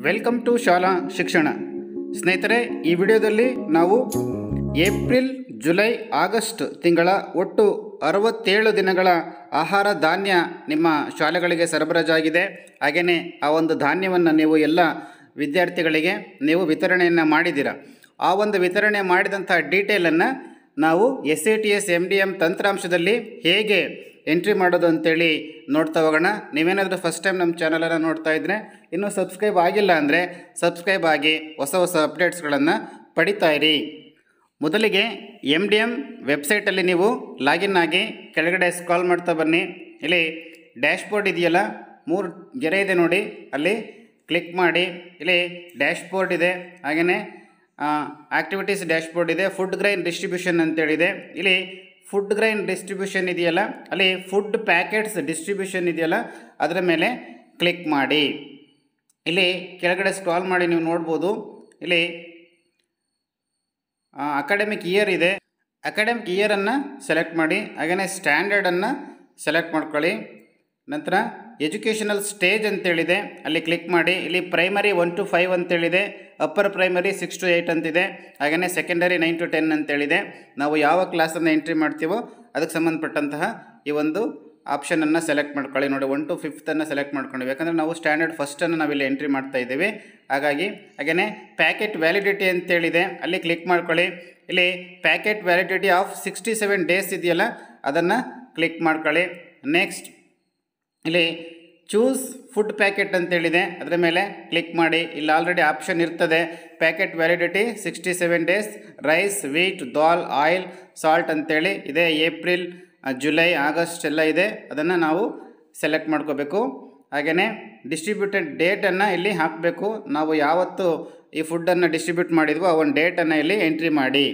welcome to ಶಾಲಾ ಶಿಕ್ಷಣ ಸ್ನೇಹಿತರೆ ಈ ವಿಡಿಯೋದಲ್ಲಿ ನಾವು ಏಪ್ರಿಲ್ ಜುಲೈ ಆಗಸ್ಟ್ ತಿಂಗಳ ಒಟ್ಟು ಅರವತ್ತೇಳು ದಿನಗಳ ಆಹಾರ ಧಾನ್ಯ ನಿಮ್ಮ ಶಾಲೆಗಳಿಗೆ ಸರಬರಾಜಾಗಿದೆ ಹಾಗೆಯೇ ಆ ಒಂದು ಧಾನ್ಯವನ್ನು ನೀವು ಎಲ್ಲ ವಿದ್ಯಾರ್ಥಿಗಳಿಗೆ ನೀವು ವಿತರಣೆಯನ್ನು ಮಾಡಿದ್ದೀರ ಆ ಒಂದು ವಿತರಣೆ ಮಾಡಿದಂಥ ಡೀಟೇಲನ್ನು ನಾವು S A T S M D M ತಂತ್ರಾಂಶದಲ್ಲಿ ಹೇಗೆ ಎಂಟ್ರಿ ಮಾಡೋದು ಅಂತೇಳಿ ನೋಡ್ತಾ ಹೋಗೋಣ ನೀವೇನಾದರೂ ಫಸ್ಟ್ ಟೈಮ್ ನಮ್ಮ ಚಾನಲನ್ನು ನೋಡ್ತಾ ಇದ್ದರೆ ಇನ್ನೂ ಸಬ್ಸ್ಕ್ರೈಬ್ ಆಗಿಲ್ಲ ಅಂದರೆ ಸಬ್ಸ್ಕ್ರೈಬ್ ಆಗಿ ಹೊಸ ಹೊಸ ಅಪ್ಡೇಟ್ಸ್ಗಳನ್ನು ಪಡಿತಾ ಇರಿ ಮೊದಲಿಗೆ ಎಮ್ ಡಿ ಎಮ್ ವೆಬ್ಸೈಟಲ್ಲಿ ನೀವು ಲಾಗಿನ್ ಆಗಿ ಕೆಳಗಡೆ ಸ್ಕ್ರಾಲ್ ಮಾಡ್ತಾ ಬನ್ನಿ ಇಲ್ಲಿ ಡ್ಯಾಶ್ಬೋರ್ಡ್ ಇದೆಯಲ್ಲ ಮೂರು ಗೆರೆ ಇದೆ ನೋಡಿ ಅಲ್ಲಿ ಕ್ಲಿಕ್ ಮಾಡಿ ಇಲ್ಲಿ ಡ್ಯಾಶ್ಬೋರ್ಡ್ ಇದೆ ಹಾಗೆಯೇ ಆಕ್ಟಿವಿಟೀಸ್ ಡ್ಯಾಶ್ಬೋರ್ಡ್ ಇದೆ ಫುಡ್ ಗ್ರೈನ್ ಡಿಸ್ಟ್ರಿಬ್ಯೂಷನ್ ಅಂತೇಳಿದೆ ಇಲ್ಲಿ ಫುಡ್ ಗ್ರೈನ್ ಡಿಸ್ಟ್ರಿಬ್ಯೂಷನ್ ಇದೆಯಲ್ಲ ಅಲ್ಲಿ ಫುಡ್ ಪ್ಯಾಕೆಟ್ಸ್ ಡಿಸ್ಟ್ರಿಬ್ಯೂಷನ್ ಇದೆಯಲ್ಲ ಅದರ ಮೇಲೆ ಕ್ಲಿಕ್ ಮಾಡಿ ಇಲ್ಲಿ ಕೆಳಗಡೆ ಸ್ಕ್ರಾಲ್ ಮಾಡಿ ನೀವು ನೋಡ್ಬೋದು ಇಲ್ಲಿ ಅಕಾಡೆಮಿಕ್ ಇಯರ್ ಇದೆ ಅಕಾಡೆಮಿಕ್ ಇಯರನ್ನು ಸೆಲೆಕ್ಟ್ ಮಾಡಿ ಹಾಗೆಯೇ ಸ್ಟ್ಯಾಂಡರ್ಡನ್ನು ಸೆಲೆಕ್ಟ್ ಮಾಡ್ಕೊಳ್ಳಿ ನಂತರ ಎಜುಕೇಷನಲ್ ಸ್ಟೇಜ್ ಅಂತೇಳಿದೆ ಅಲ್ಲಿ ಕ್ಲಿಕ್ ಮಾಡಿ ಇಲ್ಲಿ ಪ್ರೈಮರಿ ಒನ್ ಟು ಫೈವ್ ಅಂತೇಳಿದೆ upper primary six to eight ಅಂತಿದೆ ಹಾಗೆಯೇ ಸೆಕೆಂಡರಿ ನೈನ್ ಟು ಟೆನ್ ಅಂತೇಳಿದೆ ನಾವು ಯಾವ ಕ್ಲಾಸನ್ನು ಎಂಟ್ರಿ ಮಾಡ್ತೀವೋ ಅದಕ್ಕೆ ಸಂಬಂಧಪಟ್ಟಂತಹ ಈ ಒಂದು ಆಪ್ಷನನ್ನು ಸೆಲೆಕ್ಟ್ ಮಾಡ್ಕೊಳ್ಳಿ ನೋಡಿ ಒನ್ ಟು ಫಿಫ್ತನ್ನು ಸೆಲೆಕ್ಟ್ ಮಾಡ್ಕೊಂಡಿವಿ ಯಾಕಂದರೆ ನಾವು ಸ್ಟ್ಯಾಂಡರ್ಡ್ ಫಸ್ಟನ್ನು ನಾವಿಲ್ಲಿ ಎಂಟ್ರಿ ಮಾಡ್ತಾ ಇದ್ದೀವಿ ಹಾಗಾಗಿ ಹಾಗೆಯೇ ಪ್ಯಾಕೆಟ್ ವ್ಯಾಲಿಡಿಟಿ ಅಂತೇಳಿದೆ ಅಲ್ಲಿ ಕ್ಲಿಕ್ ಮಾಡ್ಕೊಳ್ಳಿ ಇಲ್ಲಿ packet validity of sixty seven days ಇದೆಯಲ್ಲ ಅದನ್ನು ಕ್ಲಿಕ್ ಮಾಡ್ಕೊಳ್ಳಿ ನೆಕ್ಸ್ಟ್ ಇಲ್ಲಿ ಚೂಸ್ ಫುಡ್ ಪ್ಯಾಕೆಟ್ ಅಂತೇಳಿದೆ ಅದರ ಮೇಲೆ ಕ್ಲಿಕ್ ಮಾಡಿ ಇಲ್ಲಿ ಆಲ್ರೆಡಿ ಆಪ್ಷನ್ ಇರ್ತದೆ packet validity sixty seven days rice wheat dal oil salt ಅಂತೇಳಿ ಇದೆ ಏಪ್ರಿಲ್ ಜುಲೈ ಆಗಸ್ಟ್ ಎಲ್ಲ ಇದೆ ಅದನ್ನು ನಾವು ಸೆಲೆಕ್ಟ್ ಮಾಡ್ಕೋಬೇಕು ಹಾಗೆಯೇ ಡಿಸ್ಟ್ರಿಬ್ಯೂಟೆಡ್ ಡೇಟನ್ನು ಇಲ್ಲಿ ಹಾಕಬೇಕು ನಾವು ಯಾವತ್ತು ಈ ಫುಡ್ಡನ್ನು ಡಿಸ್ಟ್ರಿಬ್ಯೂಟ್ ಮಾಡಿದ್ವೋ ಆ ಒಂದು ಡೇಟನ್ನು ಇಲ್ಲಿ ಎಂಟ್ರಿ ಮಾಡಿ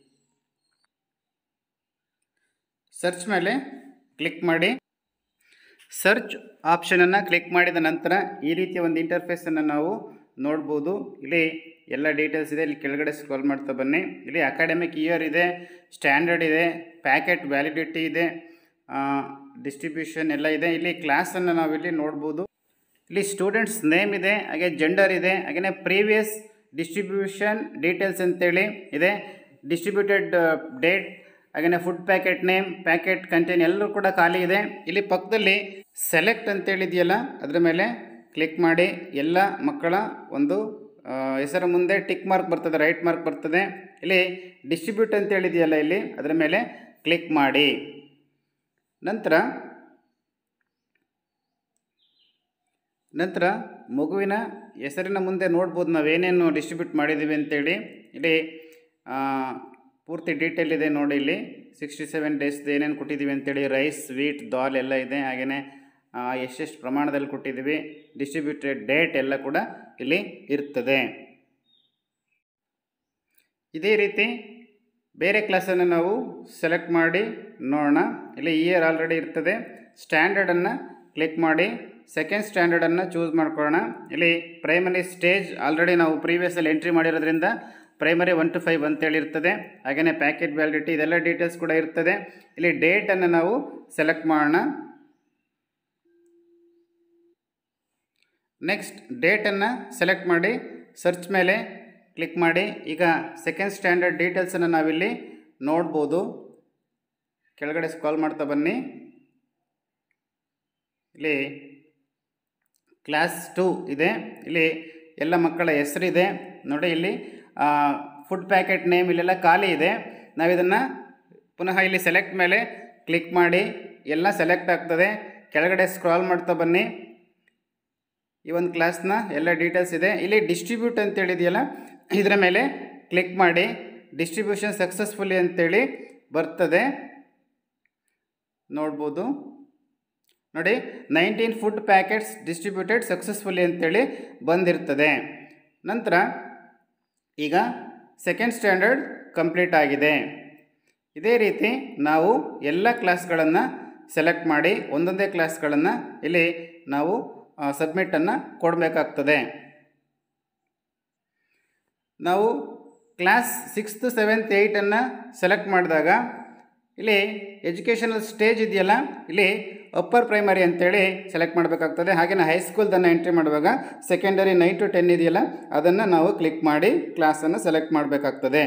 ಸರ್ಚ್ ಮೇಲೆ ಕ್ಲಿಕ್ ಮಾಡಿ ಸರ್ಚ್ ಆಪ್ಷನನ್ನು ಕ್ಲಿಕ್ ಮಾಡಿದ ನಂತರ ಈ ರೀತಿಯ ಒಂದು ಇಂಟರ್ಫೇಸನ್ನು ನಾವು ನೋಡ್ಬೋದು ಇಲ್ಲಿ ಎಲ್ಲ ಡೀಟೇಲ್ಸ್ ಇದೆ ಇಲ್ಲಿ ಕೆಳಗಡೆ ಸ್ಕ್ರಾಲ್ ಮಾಡ್ತಾ ಬನ್ನಿ ಇಲ್ಲಿ ಅಕಾಡೆಮಿಕ್ ಇಯರ್ ಇದೆ ಸ್ಟ್ಯಾಂಡರ್ಡ್ ಇದೆ ಪ್ಯಾಕೆಟ್ ವ್ಯಾಲಿಡಿಟಿ ಇದೆ ಡಿಸ್ಟ್ರಿಬ್ಯೂಷನ್ ಎಲ್ಲ ಇದೆ ಇಲ್ಲಿ ಕ್ಲಾಸನ್ನು ನಾವಿಲ್ಲಿ ನೋಡ್ಬೋದು ಇಲ್ಲಿ ಸ್ಟೂಡೆಂಟ್ಸ್ ನೇಮ್ ಇದೆ ಹಾಗೆ ಜೆಂಡರ್ ಇದೆ ಹಾಗೆಯೇ ಪ್ರೀವಿಯಸ್ ಡಿಸ್ಟ್ರಿಬ್ಯೂಷನ್ ಡೀಟೇಲ್ಸ್ ಅಂತೇಳಿ ಇದೆ ಡಿಸ್ಟ್ರಿಬ್ಯೂಟೆಡ್ ಡೇಟ್ ಹಾಗೆಯೇ food packet name packet contain ಎಲ್ಲರೂ ಕೂಡ ಖಾಲಿ ಇದೆ ಇಲ್ಲಿ ಪಕ್ಕದಲ್ಲಿ ಸೆಲೆಕ್ಟ್ ಅಂತೇಳಿದೆಯಲ್ಲ ಅದರ ಮೇಲೆ ಕ್ಲಿಕ್ ಮಾಡಿ ಎಲ್ಲ ಮಕ್ಕಳ ಒಂದು ಹೆಸರ ಮುಂದೆ ಟಿಕ್ ಮಾರ್ಕ್ ಬರ್ತದೆ ರೈಟ್ ಮಾರ್ಕ್ ಬರ್ತದೆ ಇಲ್ಲಿ ಡಿಸ್ಟ್ರಿಬ್ಯೂಟ್ ಅಂತೇಳಿದೆಯಲ್ಲ ಇಲ್ಲಿ ಅದರ ಮೇಲೆ ಕ್ಲಿಕ್ ಮಾಡಿ ನಂತರ ನಂತರ ಮಗುವಿನ ಹೆಸರಿನ ಮುಂದೆ ನೋಡ್ಬೋದು ನಾವೇನೇನು ಡಿಸ್ಟ್ರಿಬ್ಯೂಟ್ ಮಾಡಿದ್ದೀವಿ ಅಂತೇಳಿ ಇಲ್ಲಿ ಪೂರ್ತಿ ಡೀಟೇಲ್ ಇದೆ ನೋಡಿ ಇಲ್ಲಿ ಸಿಕ್ಸ್ಟಿ ಸೆವೆನ್ ಡೇಸ್ದು ಏನೇನು ಕೊಟ್ಟಿದ್ದೀವಿ ಅಂತೇಳಿ ರೈಸ್ ಸ್ವೀಟ್ ದಾಲ್ ಎಲ್ಲ ಇದೆ ಹಾಗೆಯೇ ಎಷ್ಟೆಷ್ಟು ಪ್ರಮಾಣದಲ್ಲಿ ಕೊಟ್ಟಿದ್ದೀವಿ ಡಿಸ್ಟ್ರಿಬ್ಯೂಟೆಡ್ ಡೇಟ್ ಎಲ್ಲ ಕೂಡ ಇಲ್ಲಿ ಇರ್ತದೆ ಇದೇ ರೀತಿ ಬೇರೆ ಕ್ಲಾಸನ್ನು ನಾವು ಸೆಲೆಕ್ಟ್ ಮಾಡಿ ನೋಡೋಣ ಇಲ್ಲಿ ಇಯರ್ ಆಲ್ರೆಡಿ ಇರ್ತದೆ ಸ್ಟ್ಯಾಂಡರ್ಡನ್ನು ಕ್ಲಿಕ್ ಮಾಡಿ ಸೆಕೆಂಡ್ ಸ್ಟ್ಯಾಂಡರ್ಡನ್ನು ಚೂಸ್ ಮಾಡ್ಕೊಳ್ಳೋಣ ಇಲ್ಲಿ ಪ್ರೈಮರಿ ಸ್ಟೇಜ್ ಆಲ್ರೆಡಿ ನಾವು ಪ್ರೀವಿಯಸಲ್ಲಿ ಎಂಟ್ರಿ ಮಾಡಿರೋದ್ರಿಂದ ಪ್ರೈಮರಿ ಒನ್ ಟು ಫೈವ್ ಅಂತೇಳಿ ಇರ್ತದೆ ಹಾಗೆಯೇ ಪ್ಯಾಕೆಟ್ ವ್ಯಾಲಿಡಿಟಿ ಇದೆಲ್ಲ ಡೀಟೇಲ್ಸ್ ಕೂಡ ಇರ್ತದೆ ಇಲ್ಲಿ ಡೇಟನ್ನು ನಾವು ಸೆಲೆಕ್ಟ್ ಮಾಡೋಣ ನೆಕ್ಸ್ಟ್ ಡೇಟನ್ನು ಸೆಲೆಕ್ಟ್ ಮಾಡಿ ಸರ್ಚ್ ಮೇಲೆ ಕ್ಲಿಕ್ ಮಾಡಿ ಈಗ ಸೆಕೆಂಡ್ ಸ್ಟ್ಯಾಂಡರ್ಡ್ ಡೀಟೇಲ್ಸನ್ನು ನಾವಿಲ್ಲಿ ನೋಡ್ಬೋದು ಕೆಳಗಡೆ ಸ್ಕಾಲ್ ಮಾಡ್ತಾ ಬನ್ನಿ ಇಲ್ಲಿ ಕ್ಲಾಸ್ ಟು ಇದೆ ಇಲ್ಲಿ ಎಲ್ಲ ಮಕ್ಕಳ ಹೆಸರಿದೆ ನೋಡಿ ಇಲ್ಲಿ ಫುಡ್ ಪ್ಯಾಕೆಟ್ ನೇಮ್ ಇಲ್ಲೆಲ್ಲ ಖಾಲಿ ಇದೆ ನಾವಿದನ್ನು ಪುನಃ ಇಲ್ಲಿ ಸೆಲೆಕ್ಟ್ ಮೇಲೆ ಕ್ಲಿಕ್ ಮಾಡಿ ಎಲ್ಲ ಸೆಲೆಕ್ಟ್ ಆಗ್ತದೆ ಕೆಳಗಡೆ ಸ್ಕ್ರಾಲ್ ಮಾಡ್ತಾ ಬನ್ನಿ ಈ ಒಂದು ಕ್ಲಾಸ್ನ ಎಲ್ಲ ಡೀಟೇಲ್ಸ್ ಇದೆ ಇಲ್ಲಿ ಡಿಸ್ಟ್ರಿಬ್ಯೂಟ್ ಅಂತೇಳಿದೆಯಲ್ಲ ಇದರ ಮೇಲೆ ಕ್ಲಿಕ್ ಮಾಡಿ ಡಿಸ್ಟ್ರಿಬ್ಯೂಷನ್ ಸಕ್ಸಸ್ಫುಲಿ ಅಂತೇಳಿ ಬರ್ತದೆ ನೋಡ್ಬೋದು ನೋಡಿ nineteen food packets distributed successfully ಅಂತೇಳಿ ಬಂದಿರ್ತದೆ ನಂತರ ಈಗ ಸೆಕೆಂಡ್ ಸ್ಟ್ಯಾಂಡರ್ಡ್ ಕಂಪ್ಲೀಟ್ ಆಗಿದೆ ಇದೇ ರೀತಿ ನಾವು ಎಲ್ಲ ಕ್ಲಾಸ್ಗಳನ್ನು ಸೆಲೆಕ್ಟ್ ಮಾಡಿ ಒಂದೊಂದೇ ಕ್ಲಾಸ್ಗಳನ್ನು ಇಲ್ಲಿ ನಾವು ಸಬ್ಮಿಟನ್ನು ಕೊಡಬೇಕಾಗ್ತದೆ ನಾವು ಕ್ಲಾಸ್ ಸಿಕ್ಸ್ತ್ ಸೆವೆಂತ್ ಏಯ್ಟನ್ನು ಸೆಲೆಕ್ಟ್ ಮಾಡಿದಾಗ ಇಲ್ಲಿ ಎಜುಕೇಷನಲ್ ಸ್ಟೇಜ್ ಇದೆಯಲ್ಲ ಇಲ್ಲಿ ಅಪ್ಪರ್ ಪ್ರೈಮರಿ ಅಂತೇಳಿ ಸೆಲೆಕ್ಟ್ ಮಾಡಬೇಕಾಗ್ತದೆ ಹಾಗೆಯೇ ಹೈಸ್ಕೂಲ್ದನ್ನು ಎಂಟ್ರಿ ಮಾಡುವಾಗ ಸೆಕೆಂಡರಿ ನೈನ್ ಟು ಟೆನ್ ಇದೆಯಲ್ಲ ಅದನ್ನು ನಾವು ಕ್ಲಿಕ್ ಮಾಡಿ ಕ್ಲಾಸನ್ನು ಸೆಲೆಕ್ಟ್ ಮಾಡಬೇಕಾಗ್ತದೆ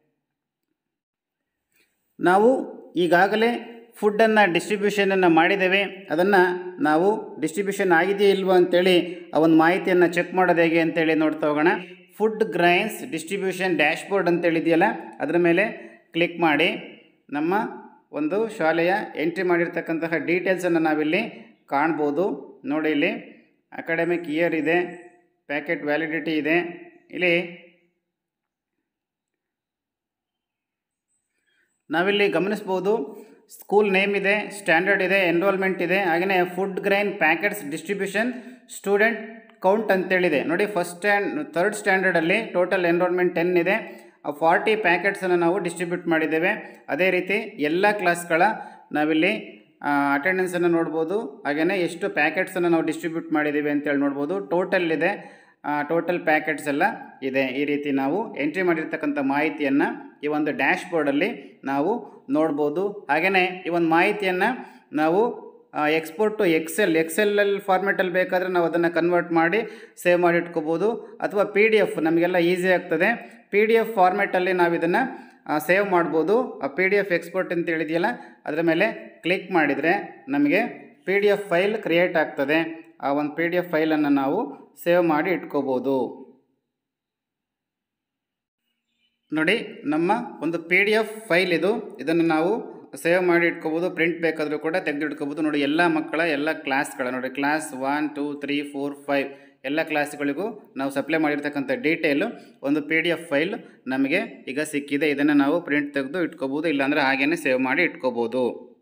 ನಾವು ಈಗಾಗಲೇ ಫುಡ್ಡನ್ನು ಡಿಸ್ಟ್ರಿಬ್ಯೂಷನನ್ನು ಮಾಡಿದ್ದೇವೆ ಅದನ್ನು ನಾವು ಡಿಸ್ಟ್ರಿಬ್ಯೂಷನ್ ಆಗಿದೆಯೇ ಇಲ್ವೋ ಅಂತೇಳಿ ಆ ಒಂದು ಮಾಹಿತಿಯನ್ನು ಚೆಕ್ ಮಾಡೋದು ಹೇಗೆ ಅಂತೇಳಿ ನೋಡ್ತಾ ಹೋಗೋಣ ಫುಡ್ ಗ್ರೈನ್ಸ್ ಡಿಸ್ಟ್ರಿಬ್ಯೂಷನ್ ಡ್ಯಾಶ್ಬೋರ್ಡ್ ಅಂತೇಳಿ ಇದೆಯಲ್ಲ ಅದರ ಮೇಲೆ ಕ್ಲಿಕ್ ಮಾಡಿ ನಮ್ಮ ಒಂದು ಶಾಲೆಯ ಎಂಟ್ರಿ ಮಾಡಿರ್ತಕ್ಕಂತಹ ಡೀಟೇಲ್ಸನ್ನು ನಾವಿಲ್ಲಿ ಕಾಣ್ಬೋದು ನೋಡಿ ಇಲ್ಲಿ ಅಕಾಡೆಮಿಕ್ ಇಯರ್ ಇದೆ ಪ್ಯಾಕೆಟ್ ವ್ಯಾಲಿಡಿಟಿ ಇದೆ ಇಲ್ಲಿ ನಾವಿಲ್ಲಿ ಗಮನಿಸ್ಬೋದು ಸ್ಕೂಲ್ ನೇಮ್ ಇದೆ ಸ್ಟ್ಯಾಂಡರ್ಡ್ ಇದೆ ಎನ್ರೋಲ್ಮೆಂಟ್ ಇದೆ ಹಾಗೆಯೇ food grain packets distribution student count ಅಂತೇಳಿದೆ ನೋಡಿ ಫಸ್ಟ್ ಸ್ಟ್ಯಾಂಡ್ ಥರ್ಡ್ ಸ್ಟ್ಯಾಂಡರ್ಡಲ್ಲಿ ಟೋಟಲ್ ಎನ್ರೋಲ್ಮೆಂಟ್ ಟೆನ್ ಇದೆ ಆ ಫಾರ್ಟಿ ಪ್ಯಾಕೆಟ್ಸನ್ನು ನಾವು ಡಿಸ್ಟ್ರಿಬ್ಯೂಟ್ ಮಾಡಿದ್ದೇವೆ ಅದೇ ರೀತಿ ಎಲ್ಲ ಕ್ಲಾಸ್ಗಳ ನಾವಿಲ್ಲಿ ಅಟೆಂಡೆನ್ಸನ್ನು ನೋಡ್ಬೋದು ಹಾಗೆಯೇ ಎಷ್ಟು ಪ್ಯಾಕೆಟ್ಸನ್ನು ನಾವು ಡಿಸ್ಟ್ರಿಬ್ಯೂಟ್ ಮಾಡಿದ್ದೀವಿ ಅಂತೇಳಿ ನೋಡ್ಬೋದು ಟೋಟಲ್ ಇದೆ ಟೋಟಲ್ ಪ್ಯಾಕೆಟ್ಸ್ ಎಲ್ಲ ಇದೆ ಈ ರೀತಿ ನಾವು ಎಂಟ್ರಿ ಮಾಡಿರ್ತಕ್ಕಂಥ ಮಾಹಿತಿಯನ್ನು ಈ ಒಂದು ಡ್ಯಾಶ್ ಬೋರ್ಡಲ್ಲಿ ನಾವು ನೋಡ್ಬೋದು ಹಾಗೆಯೇ ಈ ಒಂದು ಮಾಹಿತಿಯನ್ನು ನಾವು ಎಕ್ಸ್ಪೋರ್ಟ್ ಟು ಎಕ್ಸೆಲ್ ಎಕ್ಸೆಲ್ಲಲ್ಲಿ ಫಾರ್ಮೆಟಲ್ಲಿ ಬೇಕಾದರೆ ನಾವು ಅದನ್ನು ಕನ್ವರ್ಟ್ ಮಾಡಿ ಸೇವ್ ಮಾಡಿ ಇಟ್ಕೋಬೋದು ಅಥವಾ ಪಿ ಡಿ ಎಫ್ ನಮಗೆಲ್ಲ ಈಸಿ ಆಗ್ತದೆ ಪಿ ಡಿ ಎಫ್ ಫಾರ್ಮೆಟಲ್ಲಿ ನಾವು ಇದನ್ನು ಸೇವ್ ಮಾಡ್ಬೋದು ಆ ಪಿ ಡಿ ಎಫ್ ಎಕ್ಸ್ಪೋರ್ಟ್ ಅಂತ ಹೇಳಿದೆಯಲ್ಲ ಅದರ ಮೇಲೆ ಕ್ಲಿಕ್ ಮಾಡಿದರೆ ನಮಗೆ P D F file create ಆಗ್ತದೆ ಆ ಒಂದು ಪಿ ಡಿ ಎಫ್ ಫೈಲನ್ನು ನಾವು ಸೇವ್ ಮಾಡಿ ಇಟ್ಕೋಬೋದು ನೋಡಿ ನಮ್ಮ ಒಂದು ಪಿ ಡಿ ಎಫ್ ಫೈಲ್ ಇದು ಇದನ್ನು ನಾವು ಸೇವ್ ಮಾಡಿ ಇಟ್ಕೋಬೋದು ಪ್ರಿಂಟ್ ಬೇಕಾದರೂ ಕೂಡ ತೆಗೆದು ಇಟ್ಕೋಬೋದು ನೋಡಿ ಎಲ್ಲ ಮಕ್ಕಳ ಎಲ್ಲ ಕ್ಲಾಸ್ಗಳ ನೋಡಿ class one two three four five ಎಲ್ಲ ಕ್ಲಾಸ್ಗಳಿಗೂ ನಾವು ಸಪ್ಲೈ ಮಾಡಿರ್ತಕ್ಕಂಥ ಡೀಟೇಲು ಒಂದು ಪಿ ಡಿ ಎಫ್ ಫೈಲ್ ನಮಗೆ ಈಗ ಸಿಕ್ಕಿದೆ ಇದನ್ನು ನಾವು ಪ್ರಿಂಟ್ ತೆಗೆದು ಇಟ್ಕೋಬೋದು ಇಲ್ಲಾಂದರೆ ಹಾಗೇ ಸೇವ್ ಮಾಡಿ ಇಟ್ಕೋಬೋದು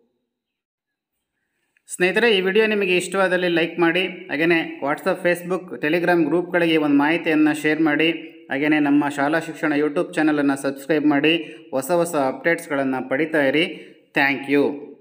ಸ್ನೇಹಿತರೆ ಈ ವಿಡಿಯೋ ನಿಮಗೆ ಇಷ್ಟವಾದಲ್ಲಿ ಲೈಕ್ ಮಾಡಿ ಹಾಗೆಯೇ ವಾಟ್ಸಪ್ ಫೇಸ್ಬುಕ್ ಟೆಲಿಗ್ರಾಮ್ ಗ್ರೂಪ್ಗಳಿಗೆ ಒಂದು ಮಾಹಿತಿಯನ್ನು ಶೇರ್ ಮಾಡಿ ಹಾಗೆಯೇ ನಮ್ಮ ಶಾಲಾ ಶಿಕ್ಷಣ ಯೂಟ್ಯೂಬ್ ಚಾನಲನ್ನು ಸಬ್ಸ್ಕ್ರೈಬ್ ಮಾಡಿ ಹೊಸ ಹೊಸ ಅಪ್ಡೇಟ್ಸ್ಗಳನ್ನು ಪಡಿತಾ ಇರಿ ಥ್ಯಾಂಕ್ ಯು